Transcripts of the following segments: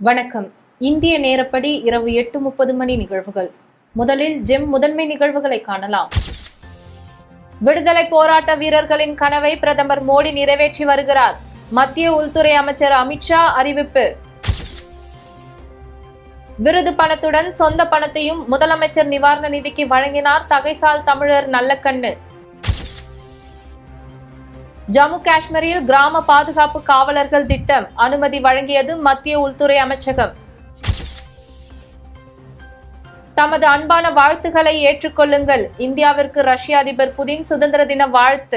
வணக்கம் இந்திய நேரப்படி இரவு எட்டு முப்பது மணி நிகழ்வுகள் முதலில் ஜெம் முதன்மை நிகழ்வுகளை காணலாம் விடுதலை போராட்ட வீரர்களின் கனவை பிரதமர் மோடி நிறைவேற்றி வருகிறார் மத்திய உள்துறை அமைச்சர் அமித்ஷா அறிவிப்பு விருது பணத்துடன் சொந்த பணத்தையும் முதலமைச்சர் நிவாரண நிதிக்கு வழங்கினார் தகைசால் தமிழர் நல்லக்கண்ணு ஜம்மு காஷ்மீரில் கிராம பாதுகாப்பு காவலர்கள் திட்டம் அனுமதி வழங்கியது மத்திய உள்துறை அமைச்சகம் தமது அன்பான வாழ்த்துக்களை ஏற்றுக்கொள்ளுங்கள் இந்தியாவிற்கு ரஷ்ய அதிபர் புதின் சுதந்திர தின வாழ்த்து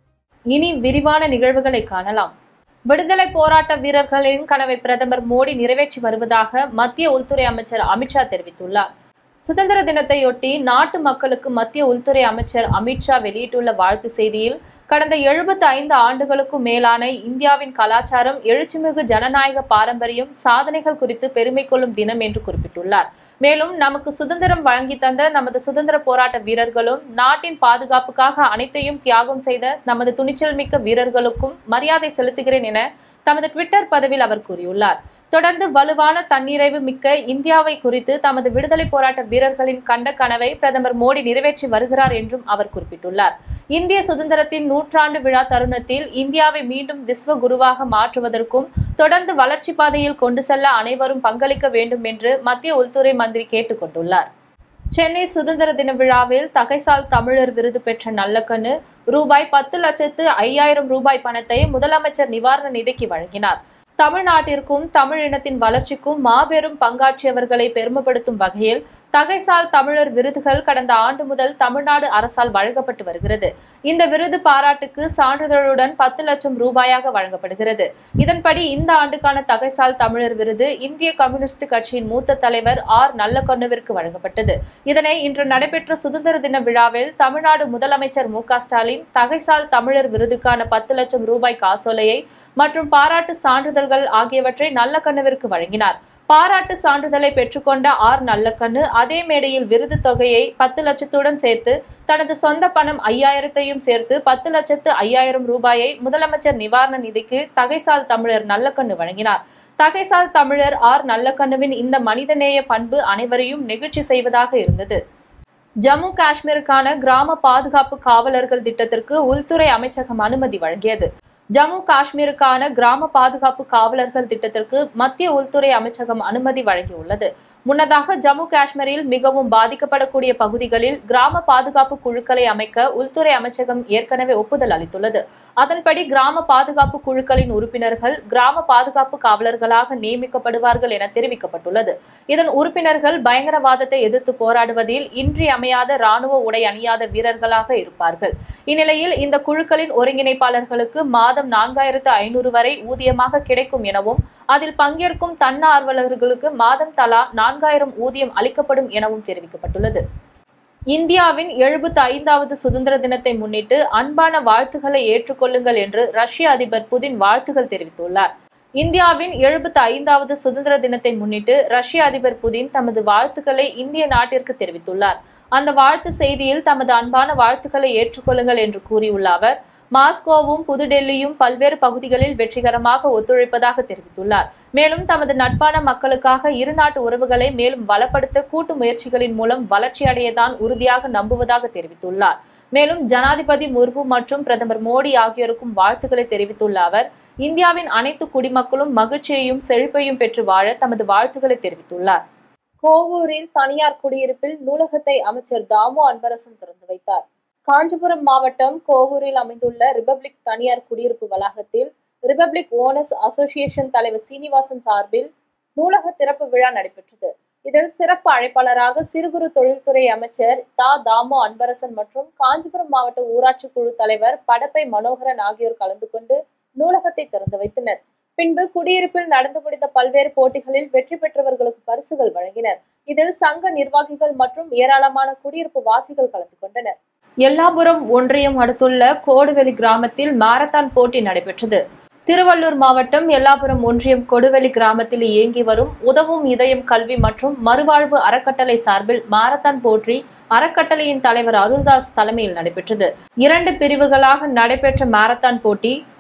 இனி விரிவான நிகழ்வுகளை காணலாம் விடுதலை போராட்ட வீரர்களின் கனவை பிரதமர் மோடி நிறைவேற்றி வருவதாக மத்திய உள்துறை அமைச்சர் அமித்ஷா தெரிவித்துள்ளார் சுதந்திர தினத்தையொட்டி நாட்டு மக்களுக்கு மத்திய உள்துறை அமைச்சர் அமித்ஷா வெளியிட்டுள்ள வாழ்த்து செய்தியில் கடந்த எழுபத்தி ஐந்து ஆண்டுகளுக்கும் மேலான இந்தியாவின் கலாச்சாரம் எழுச்சிமிகு ஜனநாயக பாரம்பரியம் சாதனைகள் குறித்து பெருமை கொள்ளும் தினம் என்று குறிப்பிட்டுள்ளார் மேலும் நமக்கு சுதந்திரம் வழங்கி தந்த நமது சுதந்திர போராட்ட வீரர்களும் நாட்டின் பாதுகாப்புக்காக அனைத்தையும் தியாகம் செய்த நமது துணிச்சல் மிக்க வீரர்களுக்கும் மரியாதை செலுத்துகிறேன் என தமது ட்விட்டர் பதிவில் அவர் கூறியுள்ளார் தொடர்ந்து வலுவான தன்னிறைவு மிக்க இந்தியாவை குறித்து தமது விடுதலை போராட்ட வீரர்களின் கண்ட கனவை பிரதமர் மோடி நிறைவேற்றி வருகிறார் என்றும் அவர் குறிப்பிட்டுள்ளார் இந்திய சுதந்திரத்தின் நூற்றாண்டு விழா தருணத்தில் இந்தியாவை மீண்டும் விஸ்வ குருவாக மாற்றுவதற்கும் தொடர்ந்து வளர்ச்சி பாதையில் கொண்டு செல்ல அனைவரும் பங்களிக்க வேண்டும் என்று மத்திய உள்துறை மந்திரி கேட்டுக் கொண்டுள்ளார் சென்னை சுதந்திர தின விழாவில் தகைசால் தமிழர் விருது பெற்ற நல்லக்கண்ணு ரூபாய் பத்து லட்சத்து ஐயாயிரம் ரூபாய் பணத்தை முதலமைச்சர் நிவாரண நிதிக்கு வழங்கினார் தமிழ்நாட்டிற்கும் தமிழ் இனத்தின் வளர்ச்சிக்கும் மாபெரும் பங்காற்றியவர்களை பெருமைப்படுத்தும் வகையில் தகைசால் தமிழர் விருதுகள் கடந்த ஆண்டு முதல் தமிழ்நாடு அரசால் வழங்கப்பட்டு வருகிறது இந்த விருது பாராட்டுக்கு சான்றிதழுடன் பத்து லட்சம் ரூபாயாக வழங்கப்படுகிறது இதன்படி இந்த ஆண்டுக்கான தகைசால் தமிழர் விருது இந்திய கம்யூனிஸ்ட் கட்சியின் மூத்த தலைவர் ஆர் நல்லக்கண்ணுவிற்கு வழங்கப்பட்டது இதனை இன்று நடைபெற்ற சுதந்திர தின விழாவில் தமிழ்நாடு முதலமைச்சர் மு ஸ்டாலின் தகைசால் தமிழர் விருதுக்கான பத்து லட்சம் ரூபாய் காசோலையை மற்றும் பாராட்டு சான்றிதழ்கள் ஆகியவற்றை நல்லக்கண்ணுவிற்கு வழங்கினார் பாராட்டு சான்றிதழை பெற்றுக்கொண்ட ஆர் நல்லக்கண்ணு அதே மேடையில் விருது தொகையை பத்து லட்சத்துடன் சேர்த்து தனது சொந்த பணம் ஐயாயிரத்தையும் சேர்த்து பத்து லட்சத்து ஐயாயிரம் ரூபாயை முதலமைச்சர் நிவாரண நிதிக்கு தகைசால் தமிழர் நல்லக்கண்ணு வழங்கினார் தகைசால் தமிழர் ஆர் நல்லக்கண்ணுவின் இந்த மனிதநேய பண்பு அனைவரையும் நெகிழ்ச்சி செய்வதாக இருந்தது ஜம்மு காஷ்மீருக்கான கிராம பாதுகாப்பு காவலர்கள் திட்டத்திற்கு உள்துறை அமைச்சகம் அனுமதி வழங்கியது ஜம்மு காஷ்மீருக்கான கிராம பாதுகாப்பு காவலர்கள் திட்டத்திற்கு மத்திய உள்துறை அமைச்சகம் அனுமதி வழங்கியுள்ளது முன்னதாக ஜம்மு காஷ்மீரில் மிகவும் பாதிக்கப்படக்கூடிய பகுதிகளில் கிராம பாதுகாப்பு குழுக்களை அமைக்க உள்துறை அமைச்சகம் ஏற்கனவே ஒப்புதல் அளித்துள்ளது அதன்படி கிராம பாதுகாப்பு குழுக்களின் உறுப்பினர்கள் கிராம பாதுகாப்பு காவலர்களாக நியமிக்கப்படுவார்கள் என தெரிவிக்கப்பட்டுள்ளது இதன் உறுப்பினர்கள் பயங்கரவாதத்தை எதிர்த்து போராடுவதில் இன்றியமையாத ராணுவ உடை அணியாத வீரர்களாக இருப்பார்கள் இந்நிலையில் இந்த குழுக்களின் ஒருங்கிணைப்பாளர்களுக்கு மாதம் நான்காயிரத்து ஐநூறு வரை ஊதியமாக கிடைக்கும் எனவும் அதில் பங்கேற்கும் தன்னார்வலர்களுக்கு மாதம் தலா நான்காயிரம் ஊதியம் அளிக்கப்படும் எனவும் தெரிவிக்கப்பட்டுள்ளது இந்தியாவின் எழுபத்தி ஐந்தாவது சுதந்திர தினத்தை முன்னிட்டு அன்பான வாழ்த்துக்களை ஏற்றுக்கொள்ளுங்கள் என்று ரஷ்ய அதிபர் புதின் வாழ்த்துகள் தெரிவித்துள்ளார் இந்தியாவின் எழுபத்தி ஐந்தாவது சுதந்திர தினத்தை முன்னிட்டு ரஷ்ய அதிபர் புதின் தமது வாழ்த்துக்களை இந்திய நாட்டிற்கு தெரிவித்துள்ளார் அந்த வாழ்த்து செய்தியில் தமது அன்பான வாழ்த்துக்களை ஏற்றுக்கொள்ளுங்கள் என்று கூறியுள்ள அவர் மாஸ்கோவும் புதுடெல்லியும் பல்வேறு பகுதிகளில் வெற்றிகரமாக ஒத்துழைப்பதாக தெரிவித்துள்ளார் மேலும் தமது நட்பான மக்களுக்காக இரு நாட்டு உறவுகளை மேலும் வளப்படுத்த கூட்டு முயற்சிகளின் மூலம் வளர்ச்சியடையதான் உறுதியாக நம்புவதாக தெரிவித்துள்ளார் மேலும் ஜனாதிபதி முர்மு மற்றும் பிரதமர் மோடி ஆகியோருக்கும் வாழ்த்துக்களை தெரிவித்துள்ள அவர் இந்தியாவின் அனைத்து குடிமக்களும் மகிழ்ச்சியையும் செழிப்பையும் பெற்று வாழ தமது வாழ்த்துக்களை தெரிவித்துள்ளார் கோவூரில் தனியார் குடியிருப்பில் நூலகத்தை அமைச்சர் தாமு அன்பரசன் திறந்து வைத்தார் காஞ்சிபுரம் மாவட்டம் கோவூரில் அமைந்துள்ள ரிபப்ளிக் தனியார் குடியிருப்பு வளாகத்தில் ரிபப்ளிக் ஓனர்ஸ் அசோசியேஷன் தலைவர் சீனிவாசன் சார்பில் நூலக திறப்பு விழா நடைபெற்றது இதில் சிறப்பு அழைப்பாளராக சிறு குறு தொழில்துறை அமைச்சர் தா தாமு அன்பரசன் மற்றும் காஞ்சிபுரம் மாவட்ட ஊராட்சி குழு தலைவர் படப்பை மனோகரன் ஆகியோர் கலந்து கொண்டு நூலகத்தை திறந்து வைத்தனர் பின்பு குடியிருப்பில் நடந்து முடிந்த பல்வேறு போட்டிகளில் வெற்றி பெற்றவர்களுக்கு பரிசுகள் வழங்கினர் இதில் சங்க நிர்வாகிகள் மற்றும் ஏராளமான குடியிருப்பு வாசிகள் கலந்து கொண்டனர் எல்லாபுரம் ஒன்றியம் அடுத்துள்ள கோடுவெளி கிராமத்தில் மாரத்தான் போட்டி நடைபெற்றது திருவள்ளூர் மாவட்டம் எல்லாபுரம் ஒன்றியம் கொடுவெளி கிராமத்தில் இயங்கி வரும் உதவும் இதயம் கல்வி மற்றும் மறுவாழ்வு அறக்கட்டளை சார்பில் மாரத்தான் போட்டி அறக்கட்டளையின் தலைவர் அருள்தாஸ் தலைமையில் நடைபெற்றது இரண்டு பிரிவுகளாக நடைபெற்ற மாரத்தான் போட்டி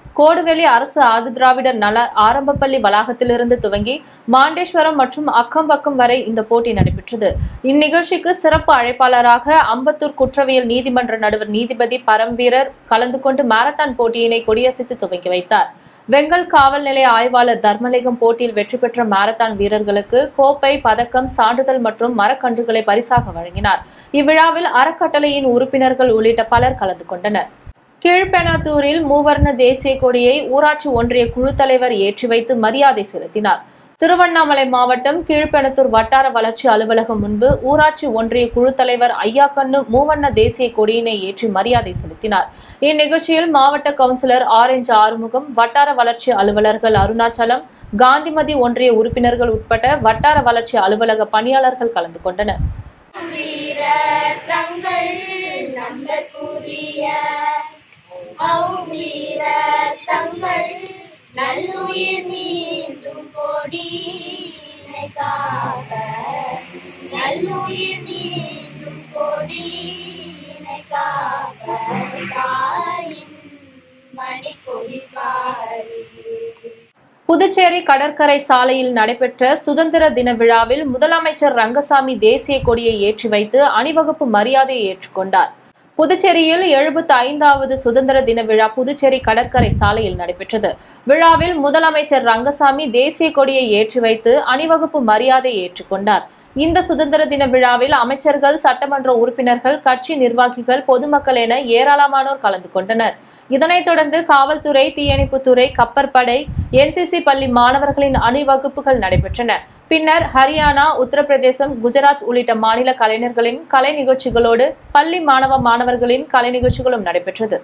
கோடுவெளி அரசு ஆதிதிராவிடர் நல ஆரம்ப பள்ளி வளாகத்திலிருந்து துவங்கி மாண்டேஸ்வரம் மற்றும் அக்கம்பக்கம் வரை இந்த போட்டி நடைபெற்றது இந்நிகழ்ச்சிக்கு சிறப்பு அழைப்பாளராக அம்பத்தூர் குற்றவியல் நீதிமன்ற நடுவர் நீதிபதி பரம்வீரர் கலந்து கொண்டு மாரத்தான் போட்டியினை கொடியசைத்து துவங்கி வைத்தார் வெங்கல் காவல் நிலைய ஆய்வாளர் தர்மலிங்கம் போட்டியில் வெற்றி பெற்ற மாரத்தான் வீரர்களுக்கு கோப்பை பதக்கம் சான்றிதழ் மற்றும் மரக்கன்றுகளை பரிசாக வழங்கினார் இவ்விழாவில் அறக்கட்டளையின் உறுப்பினர்கள் உள்ளிட்ட பலர் கலந்து கொண்டனர் கீழ்பெனாத்தூரில் மூவர்ண தேசிய கொடியை ஊராட்சி ஒன்றிய குழு தலைவர் ஏற்றி வைத்து மரியாதை செலுத்தினார் திருவண்ணாமலை மாவட்டம் கீழ்பெனத்தூர் வட்டார வளர்ச்சி அலுவலகம் முன்பு ஊராட்சி ஒன்றிய குழு தலைவர் ஐயாக்கண்ணு மூவண்ண தேசிய கொடியினை ஏற்றி மரியாதை செலுத்தினார் இந்நிகழ்ச்சியில் மாவட்ட கவுன்சிலர் ஆரஞ்சு ஆறுமுகம் வட்டார வளர்ச்சி அலுவலர்கள் அருணாச்சலம் காந்திமதி ஒன்றிய உறுப்பினர்கள் உட்பட்ட வட்டார வளர்ச்சி அலுவலக பணியாளர்கள் கலந்து கொண்டனர் வீரர் தங்கள் நம்பற்குரிய வீரர் தங்கள் நல்லுயிர் நீந்தும் கொடியினை காக்க நல்லுயிர் நீந்தும் கொடியினை காக்க தாயின் மணிக்கொடி பாரி புதுச்சேரி கடற்கரை சாலையில் நடைபெற்ற சுதந்திர தின விழாவில் முதலமைச்சர் ரங்கசாமி தேசிய கொடியை ஏற்றி வைத்து அணிவகுப்பு மரியாதையை ஏற்றுக்கொண்டார் புதுச்சேரியில் எழுபத்தி ஐந்தாவது சுதந்திர தின விழா புதுச்சேரி கடற்கரை சாலையில் நடைபெற்றது விழாவில் முதலமைச்சர் ரங்கசாமி தேசிய கொடியை ஏற்றி வைத்து அணிவகுப்பு மரியாதையை ஏற்றுக்கொண்டார் இந்த சுதந்திர தின விழாவில் அமைச்சர்கள் சட்டமன்ற உறுப்பினர்கள் கட்சி நிர்வாகிகள் பொதுமக்கள் என ஏராளமானோர் கலந்து கொண்டனர் இதனைத் தொடர்ந்து காவல்துறை தீயணைப்புத்துறை கப்பற்படை என்சிசி பள்ளி மாணவர்களின் அணிவகுப்புகள் நடைபெற்றன பின்னர் ஹரியானா உத்தரப்பிரதேசம் குஜராத் உள்ளிட்ட மாநில கலைஞர்களின் கலை நிகழ்ச்சிகளோடு பள்ளி மாணவ மாணவர்களின் கலை நிகழ்ச்சிகளும் நடைபெற்றது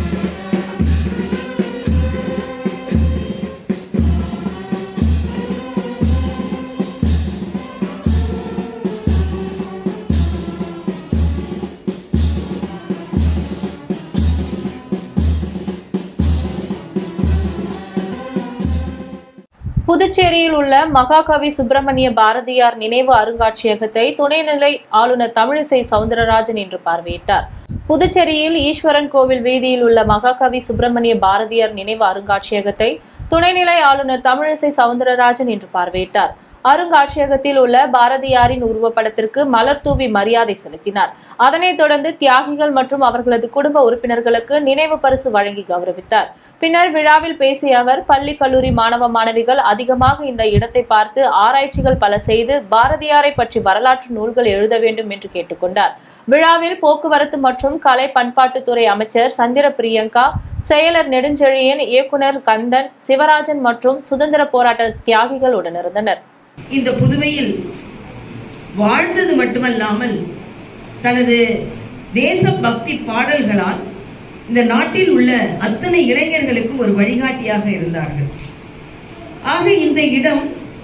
புதுச்சேரியில் உள்ள மகாகவி சுப்பிரமணிய பாரதியார் நினைவு அருங்காட்சியகத்தை துணைநிலை ஆளுநர் தமிழிசை சவுந்தரராஜன் இன்று பார்வையிட்டார் புதுச்சேரியில் ஈஸ்வரன் கோவில் வீதியில் உள்ள மகாகவி சுப்பிரமணிய பாரதியார் நினைவு அருங்காட்சியகத்தை துணைநிலை ஆளுநர் தமிழிசை சவுந்தரராஜன் இன்று பார்வையிட்டார் அருங்காட்சியகத்தில் உள்ள பாரதியாரின் உருவப்படத்திற்கு மலர் தூவி மரியாதை செலுத்தினார் அதனைத் தொடர்ந்து தியாகிகள் மற்றும் அவர்களது குடும்ப உறுப்பினர்களுக்கு நினைவு பரிசு வழங்கி கௌரவித்தார் பின்னர் விழாவில் பேசிய அவர் பள்ளி கல்லூரி மாணவ மாணவிகள் அதிகமாக இந்த இடத்தை பார்த்து ஆராய்ச்சிகள் பல செய்து பாரதியாரை பற்றி வரலாற்று நூல்கள் எழுத வேண்டும் என்று கேட்டுக்கொண்டார் விழாவில் போக்குவரத்து மற்றும் கலை பண்பாட்டுத்துறை அமைச்சர் சந்திர பிரியங்கா செயலர் நெடுஞ்செழியன் இயக்குனர் கந்தன் சிவராஜன் மற்றும் சுதந்திர போராட்ட தியாகிகள் உடனிருந்தனர் இந்த புதுவையில் வாழ்ந்தது மட்டுமல்லாமல் தனது தேசபக்தி பாடல்களால் இந்த நாட்டில் உள்ள அத்தனை இளைஞர்களுக்கும் ஒரு வழிகாட்டியாக இருந்தார்கள் ஆக இந்த இடம்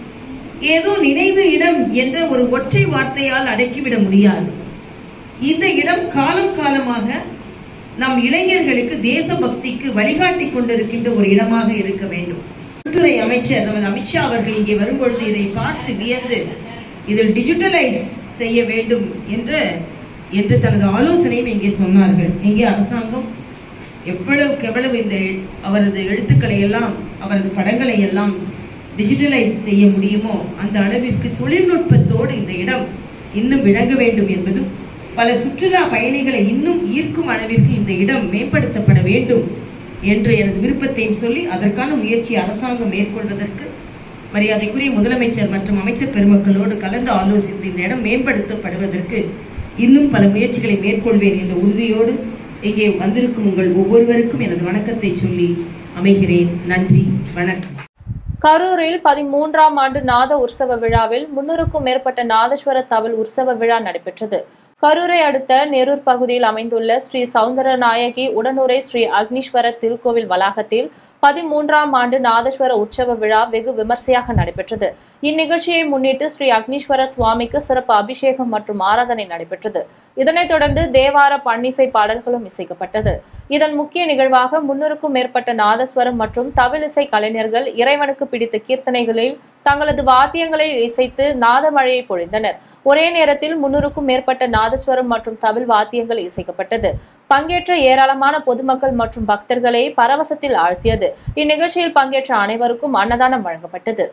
ஏதோ நினைவு இடம் என்ற ஒரு ஒற்றை வார்த்தையால் அடக்கிவிட முடியாது இந்த இடம் காலம் காலமாக நம் இளைஞர்களுக்கு தேசபக்திக்கு வழிகாட்டி கொண்டிருக்கின்ற ஒரு இடமாக இருக்க வேண்டும் உள்துறை அமைச்சர் நமது அமித்ஷா அவர்கள் இங்கே வரும்பொழுது இதை பார்த்து வியந்து இதில் டிஜிட்டலைஸ் செய்ய வேண்டும் என்ற என்று தனது ஆலோசனையும் இங்கே சொன்னார்கள் இங்கே அரசாங்கம் எவ்வளவுக்கு எவ்வளவு இந்த எ- அவரது எழுத்துக்களை எல்லாம் அவரது படங்களை எல்லாம் டிஜிட்டலைஸ் செய்ய முடியுமோ அந்த அளவிற்கு தொழில்நுட்பத்தோடு இந்த இடம் இன்னும் விளங்க வேண்டும் என்பதும் பல சுற்றுலா பயணிகளை இன்னும் ஈர்க்கும் அளவிற்கு இந்த இடம் மேம்படுத்தப்பட வேண்டும் என்று எனது விருப்பத்தையும் சொல்லி அதற்கான முயற்சி அரசாங்கம் மேற்கொள்வதற்கு மரியாதைக்குரிய முதலமைச்சர் மற்றும் அமைச்சர் பெருமக்களோடு கலந்து ஆலோசித்து இந்த இடம் மேம்படுத்தப்படுவதற்கு இன்னும் பல முயற்சிகளை மேற்கொள்வேன் என்ற உறுதியோடு இங்கே வந்திருக்கும் உங்கள் ஒவ்வொருவருக்கும் எனது வணக்கத்தை சொல்லி அமைகிறேன் நன்றி வணக்கம் கரூரில் பதிமூன்றாம் ஆண்டு நாத உற்சவ விழாவில் முன்னூறுக்கும் மேற்பட்ட நாதஸ்வர தவில் உற்சவ விழா நடைபெற்றது கரூரை அடுத்த நெரூர் பகுதியில் அமைந்துள்ள ஸ்ரீ சவுந்தரநாயகி உடனுரை ஸ்ரீ அக்னீஸ்வரர் திருக்கோவில் வளாகத்தில் பதிமூன்றாம் ஆண்டு நாதஸ்வர உற்சவ விழா வெகு விமர்சையாக நடைபெற்றது இந்நிகழ்ச்சியை முன்னிட்டு ஸ்ரீ அக்னீஸ்வரர் சுவாமிக்கு சிறப்பு அபிஷேகம் மற்றும் ஆராதனை நடைபெற்றது இதனைத் தொடர்ந்து தேவார பன்னிசை பாடல்களும் இசைக்கப்பட்டது இதன் முக்கிய நிகழ்வாக முன்னூறுக்கும் மேற்பட்ட நாதஸ்வரம் மற்றும் தவிலிசை கலைஞர்கள் இறைவனுக்கு பிடித்த கீர்த்தனைகளில் தங்களது வாத்தியங்களை இசைத்து நாதமழையை பொழிந்தனர் ஒரே நேரத்தில் முன்னூறுக்கும் மேற்பட்ட நாதஸ்வரம் மற்றும் தவில் வாத்தியங்கள் இசைக்கப்பட்டது பங்கேற்ற ஏராளமான பொதுமக்கள் மற்றும் பக்தர்களை பரவசத்தில் ஆழ்த்தியது இந்நிகழ்ச்சியில் பங்கேற்ற அனைவருக்கும் அன்னதானம் வழங்கப்பட்டது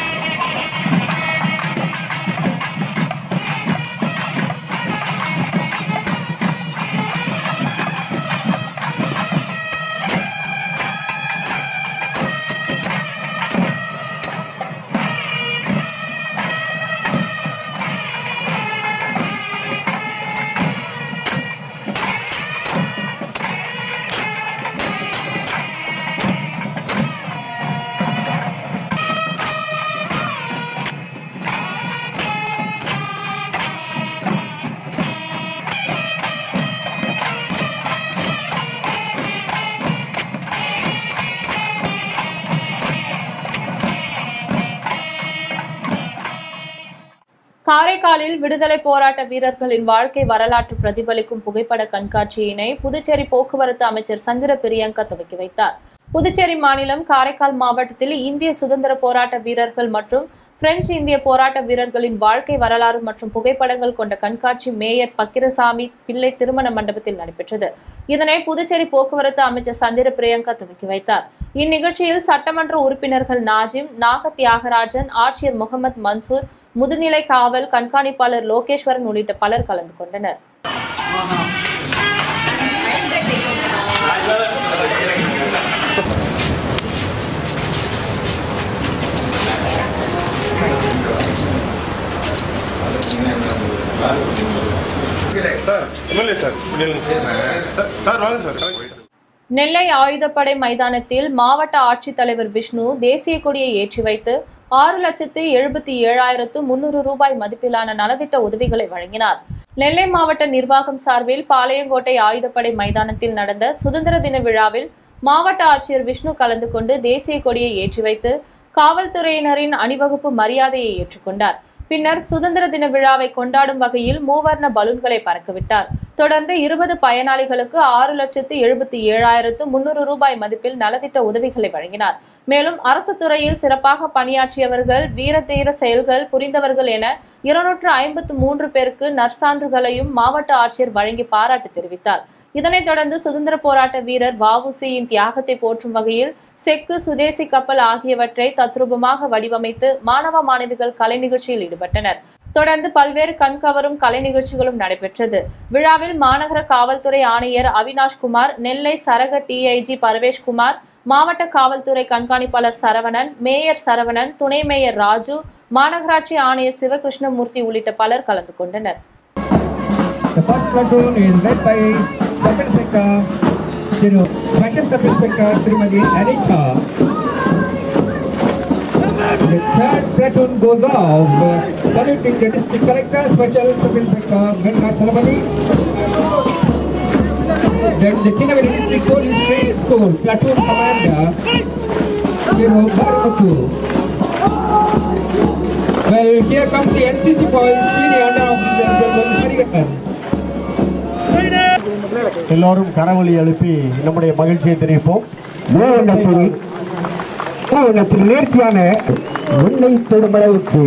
காரைக்காலில் விடுதலை போராட்ட வீரர்களின் வாழ்க்கை வரலாற்று பிரதிபலிக்கும் புகைப்பட கண்காட்சியினை புதுச்சேரி போக்குவரத்து அமைச்சர் சந்திர பிரியங்கா துவக்கி வைத்தார் புதுச்சேரி மாநிலம் காரைக்கால் மாவட்டத்தில் இந்திய சுதந்திர போராட்ட வீரர்கள் மற்றும் பிரெஞ்சு இந்திய போராட்ட வீரர்களின் வாழ்க்கை வரலாறு மற்றும் புகைப்படங்கள் கொண்ட கண்காட்சி மேயர் பக்கிரசாமி பிள்ளை திருமண மண்டபத்தில் நடைபெற்றது இதனை புதுச்சேரி போக்குவரத்து அமைச்சர் சந்திர பிரியங்கா துவக்கி வைத்தார் இந்நிகழ்ச்சியில் சட்டமன்ற உறுப்பினர்கள் நாஜிம் நாக தியாகராஜன் ஆட்சியர் முகமது மன்சூர் முதுநிலை காவல் கண்காணிப்பாளர் லோகேஸ்வரன் உள்ளிட்ட பலர் கலந்து கொண்டனர் sir MLA sir sir, sir வாங்க சார் நெல்லை ஆயுதப்படை மைதானத்தில் மாவட்ட ஆட்சித்தலைவர் விஷ்ணு தேசிய கொடியை ஏற்றி வைத்து ஆறு லட்சத்து எழுபத்தி ஏழாயிரத்து முன்னூறு ரூபாய் மதிப்பிலான நலத்திட்ட உதவிகளை வழங்கினார் நெல்லை மாவட்ட நிர்வாகம் சார்பில் பாளையங்கோட்டை ஆயுதப்படை மைதானத்தில் நடந்த சுதந்திர தின விழாவில் மாவட்ட ஆட்சியர் விஷ்ணு கலந்து கொண்டு தேசிய கொடியை ஏற்றி வைத்து காவல்துறையினரின் அணிவகுப்பு மரியாதையை ஏற்றுக்கொண்டார் பின்னர் சுதந்திர தின விழாவை கொண்டாடும் வகையில் மூவர்ண பலூன்களை பறக்கவிட்டார் தொடர்ந்து இருபது பயனாளிகளுக்கு ஆறு லட்சத்து எழுபத்தி ஏழாயிரத்து முன்னூறு ரூபாய் மதிப்பில் நலத்திட்ட உதவிகளை வழங்கினார் மேலும் அரசு துறையில் சிறப்பாக பணியாற்றியவர்கள் வீரதீர செயல்கள் புரிந்தவர்கள் என இருநூற்று ஐம்பத்து மூன்று பேருக்கு நற்சான்றுகளையும் மாவட்ட ஆட்சியர் வழங்கி பாராட்டு தெரிவித்தார் இதனைத் தொடர்ந்து சுதந்திர போராட்ட வீரர் வஉசியின் தியாகத்தை போற்றும் வகையில் செக்கு சுதேசி கப்பல் ஆகியவற்றை தத்ரூபமாக வடிவமைத்து மாணவ மாணவிகள் கலை நிகழ்ச்சியில் ஈடுபட்டனர் தொடர்ந்து பல்வேறு கண்கவரும் கலை நிகழ்ச்சிகளும் நடைபெற்றது விழாவில் மாநகர காவல்துறை ஆணையர் அவினாஷ் குமார் நெல்லை சரக டிஐஜி பரவேஷ்குமார் மாவட்ட காவல்துறை கண்காணிப்பாளர் சரவணன் மேயர் சரவணன் துணை மேயர் ராஜு மாநகராட்சி ஆணையர் சிவகிருஷ்ணமூர்த்தி உள்ளிட்ட பலர் கலந்து கொண்டனர் The first platoon is led by Sub Inspector Thiru, Second Sub Inspector Srimadi Anika. The third platoon goes off, uh, saluting the District Collector, Special Sub Inspector Venkat Salamani. Then the Kinaveri District Police Training School Platoon Commander Thiru Bharmatu. Well, here comes the NCC boys, senior under officer General Hariharan. எல்லோரும் கரவொலி எழுப்பி நம்முடைய மகிழ்ச்சியை தெரிவிப்போம் மூவண்ணத்தில் மூவண்ணத்தில் நேர்த்தியான உன்னை தொடும் அளவுக்கு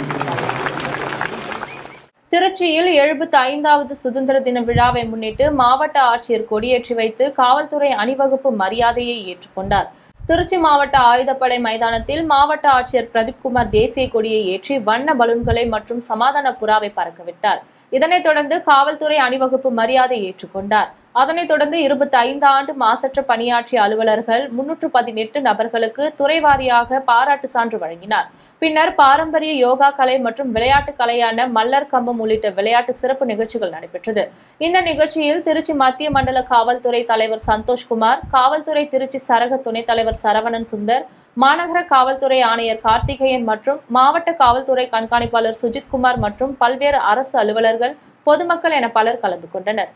திருச்சியில் எழுபத்தி ஐந்தாவது சுதந்திர தின விழாவை முன்னிட்டு மாவட்ட ஆட்சியர் கொடியேற்றி வைத்து காவல்துறை அணிவகுப்பு மரியாதையை ஏற்றுக்கொண்டார் திருச்சி மாவட்ட ஆயுதப்படை மைதானத்தில் மாவட்ட ஆட்சியர் பிரதீப்குமார் தேசிய கொடியை ஏற்றி வண்ண பலூன்களை மற்றும் சமாதான புறாவை பறக்கவிட்டார் இதனைத் தொடர்ந்து காவல்துறை அணிவகுப்பு மரியாதை ஏற்றுக்கொண்டார் அதனைத் தொடர்ந்து இருபத்தி ஐந்து ஆண்டு மாசற்ற பணியாற்றிய அலுவலர்கள் முன்னூற்று பதினெட்டு நபர்களுக்கு துறை வாரியாக பாராட்டு சான்று வழங்கினார் பின்னர் பாரம்பரிய யோகா கலை மற்றும் விளையாட்டு கலையான மல்லர் கம்பம் உள்ளிட்ட விளையாட்டு சிறப்பு நிகழ்ச்சிகள் நடைபெற்றது இந்த நிகழ்ச்சியில் திருச்சி மத்திய மண்டல காவல்துறை தலைவர் சந்தோஷ்குமார் காவல்துறை திருச்சி சரக துணைத் தலைவர் சரவணன் சுந்தர் மாநகர காவல்துறை ஆணையர் கார்த்திகேயன் மற்றும் மாவட்ட காவல்துறை கண்காணிப்பாளர் சுஜித்குமார் மற்றும் பல்வேறு அரசு அலுவலர்கள் பொதுமக்கள் என பலர் கலந்து கொண்டனர்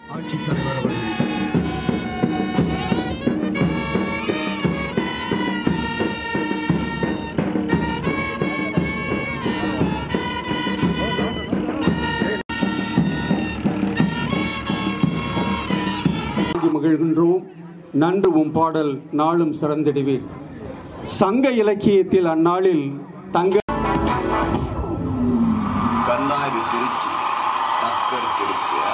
வாங்கி மகிழ்கின்றோம் நன்று உம் பாடல் நாளும் சிறந்திடுவீர் சங்க இலக்கியத்தில் அந்நாளில் தங்க கண்ணாடி திருச்சி டக்கர் திருச்சியா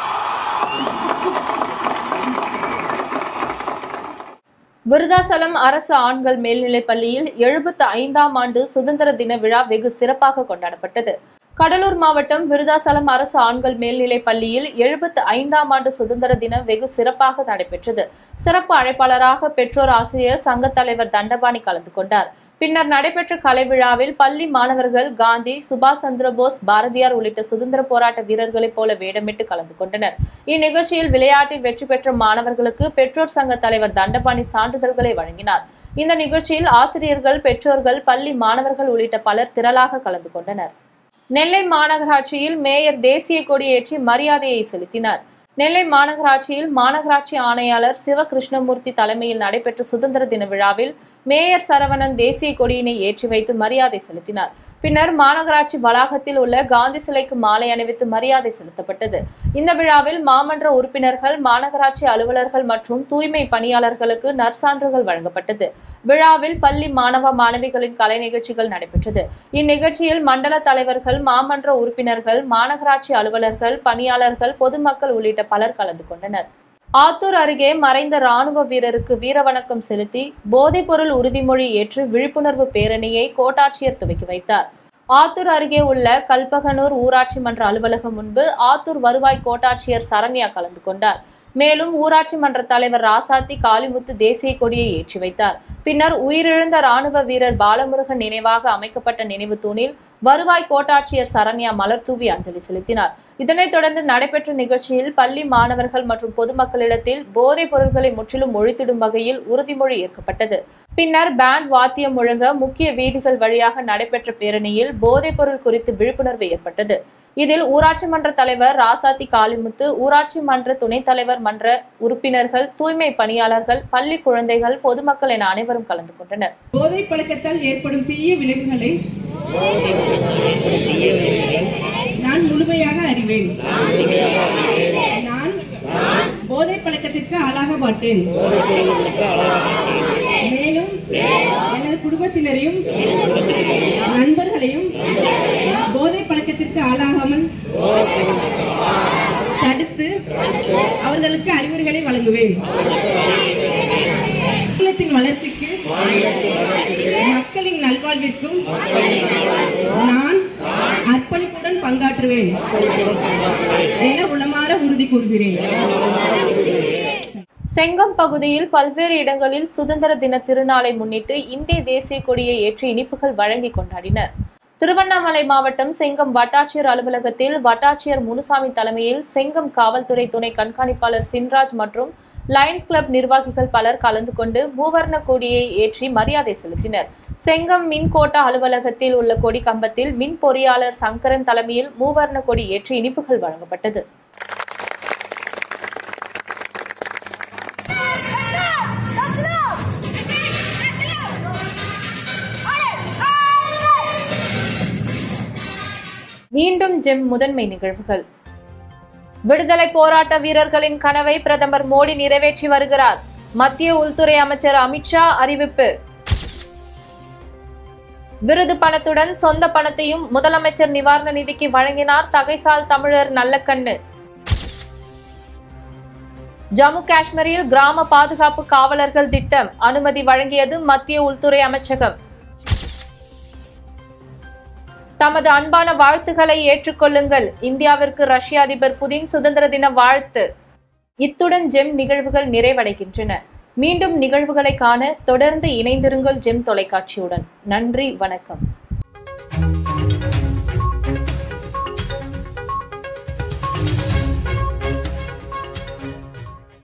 விருதாசலம் அரசு ஆண்கள் மேல்நிலைப் பள்ளியில் எழுபத்து ஐந்தாம் ஆண்டு சுதந்திர தின விழா வெகு சிறப்பாக கொண்டாடப்பட்டது கடலூர் மாவட்டம் விருதாசலம் அரசு ஆண்கள் மேல்நிலைப் பள்ளியில் எழுபத்து ஐந்தாம் ஆண்டு சுதந்திர தினம் வெகு சிறப்பாக நடைபெற்றது சிறப்பு அழைப்பாளராக பெற்றோர் ஆசிரியர் சங்கத் தலைவர் தண்டபாணி கலந்து கொண்டார் பின்னர் நடைபெற்ற கலை விழாவில் பள்ளி மாணவர்கள் காந்தி சுபாஷ் சந்திரபோஸ் பாரதியார் உள்ளிட்ட சுதந்திர போராட்ட வீரர்களைப் போல வேடமிட்டு கலந்து கொண்டனர் இந்நிகழ்ச்சியில் விளையாட்டில் வெற்றி பெற்ற மாணவர்களுக்கு பெற்றோர் சங்க தலைவர் தண்டபாணி சான்றிதழ்களை வழங்கினார் இந்த நிகழ்ச்சியில் ஆசிரியர்கள் பெற்றோர்கள் பள்ளி மாணவர்கள் உள்ளிட்ட பலர் திரளாக கலந்து கொண்டனர் நெல்லை மாநகராட்சியில் மேயர் தேசிய கொடியேற்றி மரியாதையை செலுத்தினார் நெல்லை மாநகராட்சியில் மாநகராட்சி ஆணையாளர் சிவகிருஷ்ணமூர்த்தி தலைமையில் நடைபெற்ற சுதந்திர தின விழாவில் மேயர் சரவணன் தேசிய கொடியினை ஏற்றி வைத்து மரியாதை செலுத்தினார் பின்னர் மாநகராட்சி வளாகத்தில் உள்ள காந்தி சிலைக்கு மாலை அணிவித்து மரியாதை செலுத்தப்பட்டது இந்த விழாவில் மாமன்ற உறுப்பினர்கள் மாநகராட்சி அலுவலர்கள் மற்றும் தூய்மை பணியாளர்களுக்கு நற்சான்றுகள் வழங்கப்பட்டது விழாவில் பள்ளி மாணவ மாணவிகளின் கலை நிகழ்ச்சிகள் நடைபெற்றது இந்நிகழ்ச்சியில் மண்டல தலைவர்கள் மாமன்ற உறுப்பினர்கள் மாநகராட்சி அலுவலர்கள் பணியாளர்கள் பொதுமக்கள் உள்ளிட்ட பலர் கலந்து கொண்டனர் ஆத்தூர் அருகே மறைந்த ராணுவ வீரருக்கு வீரவணக்கம் செலுத்தி போதைப்பொருள் உறுதிமொழி ஏற்று விழிப்புணர்வு பேரணியை கோட்டாட்சியர் துவக்கி வைத்தார் ஆத்தூர் அருகே உள்ள கல்பகனூர் ஊராட்சி மன்ற அலுவலகம் முன்பு ஆத்தூர் வருவாய் கோட்டாட்சியர் சரண்யா கலந்து கொண்டார் மேலும் ஊராட்சி மன்ற தலைவர் ராசாத்தி காளிமுத்து தேசிய கொடியை ஏற்றி வைத்தார் பின்னர் உயிரிழந்த ராணுவ வீரர் பாலமுருகன் நினைவாக அமைக்கப்பட்ட நினைவு தூணில் வருவாய் கோட்டாட்சியர் சரண்யா மலர் தூவி அஞ்சலி செலுத்தினார் இதனைத் தொடர்ந்து நடைபெற்ற நிகழ்ச்சியில் பள்ளி மாணவர்கள் மற்றும் பொதுமக்களிடத்தில் போதைப் பொருட்களை முற்றிலும் ஒழித்திடும் வகையில் உறுதிமொழி ஏற்கப்பட்டது பின்னர் பேண்ட் வாத்தியம் முழங்க முக்கிய வீதிகள் வழியாக நடைபெற்ற பேரணியில் போதைப் பொருள் குறித்து விழிப்புணர்வு ஏற்பட்டது இதில் ஊராட்சி மன்ற தலைவர் ராசாத்தி காளிமுத்து ஊராட்சி மன்ற துணைத் தலைவர் மன்ற உறுப்பினர்கள் தூய்மை பணியாளர்கள் பள்ளி குழந்தைகள் பொதுமக்கள் என அனைவரும் கலந்து கொண்டனர் போதை பழக்கத்தால் ஏற்படும் தீய விளைவுகளை நான் முழுமையாக அறிவேன் நான் போதை பழக்கத்திற்கு ஆளாக மாட்டேன் மேலும் எனது குடும்பத்தினரையும் நண்பர்களையும் போதை பழக்கத்திற்கு ஆளாகாமல் தடுத்து அவர்களுக்கு அறிவுரைகளை வழங்குவேன் மாநிலத்தின் வளர்ச்சிக்கு மக்களின் நல்வாழ்விற்கும் நான் அர்ப்பணிப்புடன் பங்காற்றுவேன் என உளமாற உறுதி கூறுகிறேன் செங்கம் பகுதியில் பல்வேறு இடங்களில் சுதந்திர தின திருநாளை முன்னிட்டு இந்திய தேசிய கொடியை ஏற்றி இனிப்புகள் வழங்கி கொண்டாடினர் திருவண்ணாமலை மாவட்டம் செங்கம் வட்டாட்சியர் அலுவலகத்தில் வட்டாட்சியர் முனுசாமி தலைமையில் செங்கம் காவல்துறை துணை கண்காணிப்பாளர் சின்ராஜ் மற்றும் லயன்ஸ் கிளப் நிர்வாகிகள் பலர் கலந்து கொண்டு மூவர்ண கொடியை ஏற்றி மரியாதை செலுத்தினர் செங்கம் மின் கோட்ட அலுவலகத்தில் உள்ள கொடி கம்பத்தில் மின் பொறியாளர் சங்கரன் தலைமையில் மூவர்ண கொடி ஏற்றி இனிப்புகள் வழங்கப்பட்டது மீண்டும் ஜெம் முதன்மை நிகழ்வுகள் விடுதலை போராட்ட வீரர்களின் கனவை பிரதமர் மோடி நிறைவேற்றி வருகிறார் மத்திய உள்துறை அமைச்சர் அமித்ஷா அறிவிப்பு விருது பணத்துடன் சொந்த பணத்தையும் முதலமைச்சர் நிவாரண நிதிக்கு வழங்கினார் தகைசால் தமிழர் நல்லக்கண்ணு ஜம்மு காஷ்மீரில் கிராம பாதுகாப்பு காவலர்கள் திட்டம் அனுமதி வழங்கியது மத்திய உள்துறை அமைச்சகம் தமது அன்பான வாழ்த்துக்களை ஏற்றுக்கொள்ளுங்கள் இந்தியாவிற்கு ரஷ்ய அதிபர் புதின் சுதந்திர தின வாழ்த்து இத்துடன் ஜெம் நிகழ்வுகள் நிறைவடைகின்றன மீண்டும் நிகழ்வுகளை காண தொடர்ந்து இணைந்திருங்கள் ஜெம் தொலைக்காட்சியுடன் நன்றி வணக்கம்